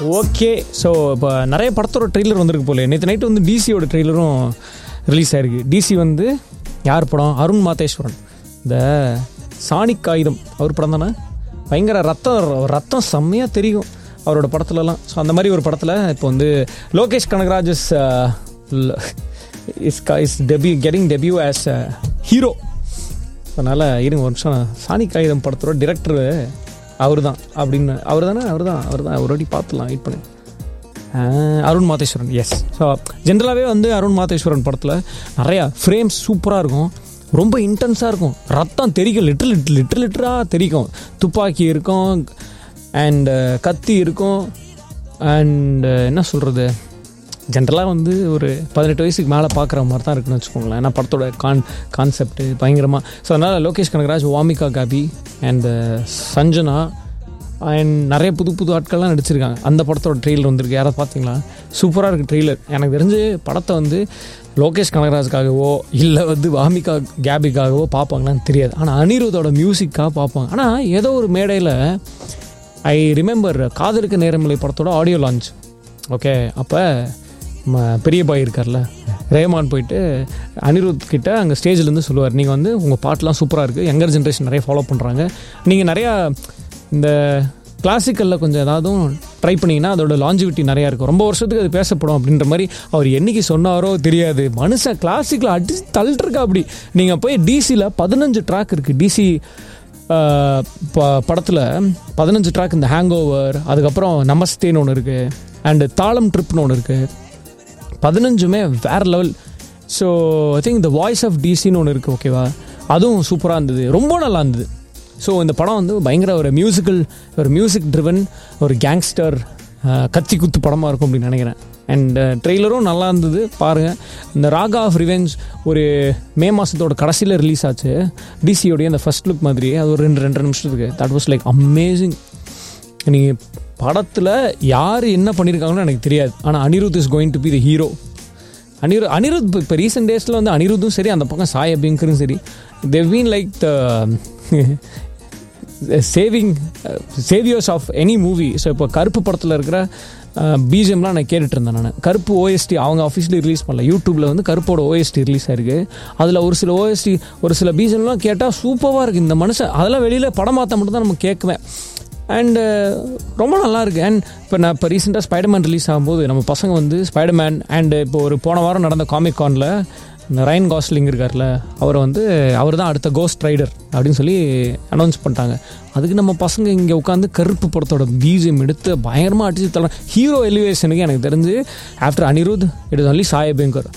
okay so இப்போ நிறைய படத்தோட ட்ரெய்லர் வந்திருக்கு போல நேற்று நைட்டு வந்து டிசியோட ட்ரெய்லரும் ரிலீஸ் ஆயிருக்கு டிசி வந்து யார் படம் அருண் மாதேஸ்வரன் இந்த சாணிக் காகிதம் அவர் படம் தானே பயங்கர ரத்தம் ரத்தம் செம்மையாக தெரியும் அவரோட படத்துலலாம் ஸோ அந்த மாதிரி ஒரு படத்தில் இப்போ வந்து Lokesh Kanagaraj is is is debut getting debut as hero அதனால் இருங்க ஒரு நிமிஷம் சாணி காகிதம் படத்தோட டிரெக்டர் அவர் தான் அப்படின்னு அவர் தானே அவர் தான் அவர் தான் ஒரு வாட்டி பார்த்துலாம் வெயிட் பண்ணி ஆஹ், அருண் மாதேஸ்வரன் எஸ் ஸோ ஜென்ரலாகவே வந்து அருண் மாதேஸ்வரன் படத்தில் நிறையா ஃப்ரேம்ஸ் சூப்பராக இருக்கும் ரொம்ப இன்டென்ஸாக இருக்கும் ரத்தம் தெரிக்கும் லிட்டர் லிட்டர் லிட்டர் லிட்டராக தெரிக்கும் துப்பாக்கி இருக்கும் அண்டு கத்தி இருக்கும் அண்டு என்ன சொல்கிறது ஜென்ரலாக வந்து ஒரு பதினெட்டு வயசுக்கு மேலே பார்க்குற மாதிரி தான் இருக்குன்னு வச்சுக்கோங்களேன் ஏன்னா படத்தோட கான் கான்செப்ட் பயங்கரமாக ஸோ அதனால் லோகேஷ் கனகராஜ் வாமிகா காபி அண்ட் சஞ்சனா அண்ட் நிறைய புது புது ஆட்கள்லாம் நடிச்சிருக்காங்க அந்த படத்தோட ட்ரெய்லர் வந்திருக்கு யாராவது பார்த்தீங்களா சூப்பராக இருக்குது ட்ரெய்லர் எனக்கு தெரிஞ்சு படத்தை வந்து லோகேஷ் கனகராஜுக்காகவோ இல்லை வந்து வாமிகா கேபிக்காகவோ பார்ப்பாங்களான்னு தெரியாது ஆனால் அனிருத்தோட மியூசிக்காக பார்ப்பாங்க ஆனால் ஏதோ ஒரு மேடையில் ஐ ரிமெம்பர் காதலுக்கு நேரமில்லை படத்தோட ஆடியோ லான்ச் ஓகே அப்போ பெரிய பாய் இருக்கார்ல ரேமான் போயிட்டு அனிருத் கிட்ட அங்கே ஸ்டேஜ்லேருந்து சொல்லுவார் நீங்கள் வந்து உங்கள் பாட்டெலாம் சூப்பராக இருக்குது யங்கர் ஜென்ரேஷன் நிறைய ஃபாலோ பண்ணுறாங்க நீங்கள் நிறையா இந்த கிளாசிக்கலில் கொஞ்சம் ஏதாவது ட்ரை பண்ணிங்கன்னா அதோட லாஞ்சிவிட்டி நிறையா இருக்கும் ரொம்ப வருஷத்துக்கு அது பேசப்படும் அப்படின்ற மாதிரி அவர் என்னைக்கு சொன்னாரோ தெரியாது மனுஷன் கிளாசிக்கில் அடி தள்ளிருக்கா அப்படி நீங்கள் போய் டிசியில் பதினஞ்சு ட்ராக் இருக்குது டிசி படத்தில் பதினஞ்சு ட்ராக் இந்த ஹேங் ஓவர் அதுக்கப்புறம் நமஸ்தேன்னு ஒன்று இருக்குது அண்டு தாளம் ட்ரிப்னு ஒன்று இருக்குது பதினஞ்சுமே வேற level so I think the voice of டிசின்னு ஒன்று இருக்குது ஓகேவா அதுவும் சூப்பராக இருந்தது ரொம்ப நல்லா இருந்தது ஸோ இந்த படம் வந்து பயங்கர ஒரு மியூசிக்கல் ஒரு மியூசிக் ட்ரிவன் ஒரு கேங்ஸ்டர் கத்தி குத்து படமாக இருக்கும் அப்படின்னு நினைக்கிறேன் அண்ட் ட்ரெய்லரும் நல்லா இருந்தது பாருங்கள் இந்த ராகா ஆஃப் ரிவெஞ்ச் ஒரு மே மாதத்தோட கடைசியில் ரிலீஸ் ஆச்சு டிசியோடைய அந்த ஃபர்ஸ்ட் லுக் மாதிரி அது ஒரு ரெண்டு ரெண்டு நிமிஷத்துக்கு தட் வாஸ் லைக் அமேசிங் நீங்கள் படத்தில் யார் என்ன பண்ணியிருக்காங்கன்னு எனக்கு தெரியாது ஆனால் Anirudh is going to be the hero அனிரு அனிருத் இப்போ ரீசெண்ட் டேஸில் வந்து அனிருத்தும் சரி அந்த பக்கம் சாய் அபிங்கரும் சரி they've been like the saving saviours of any movie so இப்போ கருப்பு படத்தில் இருக்கிற பிஜிஎம்லாம் நான் கேட்டுட்டு இருந்தேன் நான் கருப்பு ஓஎஸ்டி அவங்க ஆஃபீஸில் ரிலீஸ் பண்ணல யூடியூப்பில் வந்து கருப்போட ஓஎஸ்டி ரிலீஸ் ஆயிருக்கு அதில் ஒரு சில ஓஎஸ்டி ஒரு சில பிஜிஎம்லாம் கேட்டால் சூப்பராக இருக்குது இந்த மனுஷன் அதெல்லாம் வெளியில் படம் மாற்ற மட்டும் தான் நம்ம கேட்குவேன் அண்டு ரொம்ப நல்லா இருக்கு அண்ட் இப்போ நான் இப்போ ரீசெண்டாக ஸ்பைடர்மேன் ரிலீஸ் ஆகும்போது நம்ம பசங்க வந்து ஸ்பைடர்மேன் அண்டு இப்போ ஒரு போன வாரம் நடந்த காமிக் கானில் இந்த ரைன் காஸ்லிங் இருக்கார்ல அவரை வந்து அவர் தான் அடுத்த கோஸ்ட் ரைடர் அப்படின்னு சொல்லி அனௌன்ஸ் பண்ணிட்டாங்க அதுக்கு நம்ம பசங்க இங்கே உட்காந்து கருப்பு படத்தோட பிஜிஎம் எடுத்து பயங்கரமாக அடிச்சு தர ஹீரோ எலிவேஷனுக்கு எனக்கு தெரிஞ்சு after Anirudh it is only Sai அபிங்கர்